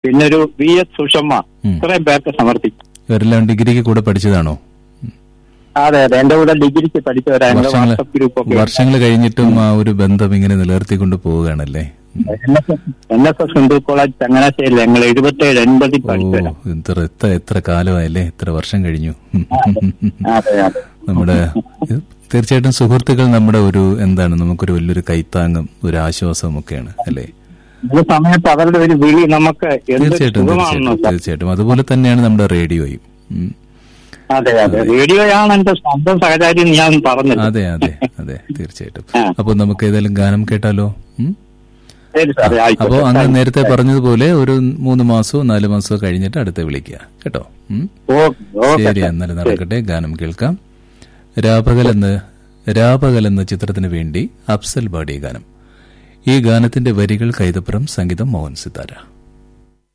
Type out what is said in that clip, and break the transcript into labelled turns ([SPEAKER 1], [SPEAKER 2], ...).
[SPEAKER 1] പിന്നെ ഒരു V S Sushamma
[SPEAKER 2] ഉം.
[SPEAKER 1] ഇത്രയും പേർക്ക് സമർപ്പിക്കും
[SPEAKER 2] ഇവരെല്ലാം ഡിഗ്രിക്ക് കൂടെ പഠിച്ചതാണോ
[SPEAKER 1] അതെ അതെ എന്റെ കൂടെ ഡിഗ്രിക്ക് പഠിച്ചവരാ എന്റെ
[SPEAKER 2] വർഷങ്ങൾ
[SPEAKER 1] വാട്സപ്പ് ഗ്രൂപ്പ് ഒക്കെ
[SPEAKER 2] വർഷങ്ങൾ കഴിഞ്ഞിട്ടും ആ ഒരു ബന്ധം ഇങ്ങനെ നിലനിർത്തിക്കൊണ്ട് പോവുകയാണല്ലേ ഉം.
[SPEAKER 1] N S S Hindu college Changanassery ഞങ്ങൾ എഴുപത്തേഴ് എൺപതിൽ
[SPEAKER 2] ഓ
[SPEAKER 1] പഠിച്ചവരാ
[SPEAKER 2] എത്ര എത്ര എത്ര കാലമായല്ലേ എത്ര വർഷം കഴിഞ്ഞു ഉം.
[SPEAKER 1] അതെ അതെ
[SPEAKER 2] നമ്മുടെ ഇത് തീർച്ചയായിട്ടും സുഹൃത്തുക്കൾ നമ്മുടെ ഒരു എന്താണ് നമുക്കൊരു വലിയൊരു കൈത്താങ്ങും ഒരു ആശ്വാസവും ഒക്കെയാണ് അല്ലേ
[SPEAKER 1] ഈ സമയത്ത് അവരുടെ ഒരു വിളി നമുക്ക് എന്ത്
[SPEAKER 2] തീർച്ചയായിട്ടും
[SPEAKER 1] സുഖമാണെന്നോ
[SPEAKER 2] തീർച്ചയായിട്ടും തീർച്ചയായിട്ടും അതുപോലെ തന്നെയാണ് നമ്മുടെ റേഡിയോയും ഉം.
[SPEAKER 1] അതെ അതെ റേഡിയോയാണ് എന്റെ സ്വന്തം സഹചാരി എന്ന് ഞാൻ പറഞ്ഞത്
[SPEAKER 2] അതെ അതെ അതെ തീർച്ചയായിട്ടും
[SPEAKER 1] ആ.
[SPEAKER 2] അപ്പൊ നമുക്ക് ഏതായാലും ഗാനം കേട്ടാലോ ഉം?
[SPEAKER 1] ശരി സാറേ
[SPEAKER 2] അപ്പൊ
[SPEAKER 1] ആയിക്കോട്ടെ
[SPEAKER 2] അങ്ങ് നേരത്തെ പറഞ്ഞതുപോലെ ഒരു മൂന്ന് മാസമോ നാല് മാസമോ കഴിഞ്ഞിട്ട് അടുത്ത് വിളിക്കുക കേട്ടോ ഉം?
[SPEAKER 1] ഓക്കെ ഓക്കെ
[SPEAKER 2] ശരി എന്നാലും നടക്കട്ടെ ഗാനം കേൾക്കാം രാപകൽ എന്ന് രാപകൽ എന്ന ചിത്രത്തിന് വേണ്ടി അഫ്സൽ പാടിയ ഗാനം ഈ ഗാനത്തിന്റെ വരികൾ കൈതപ്പുറം സംഗീതം മോഹൻ സിത്താര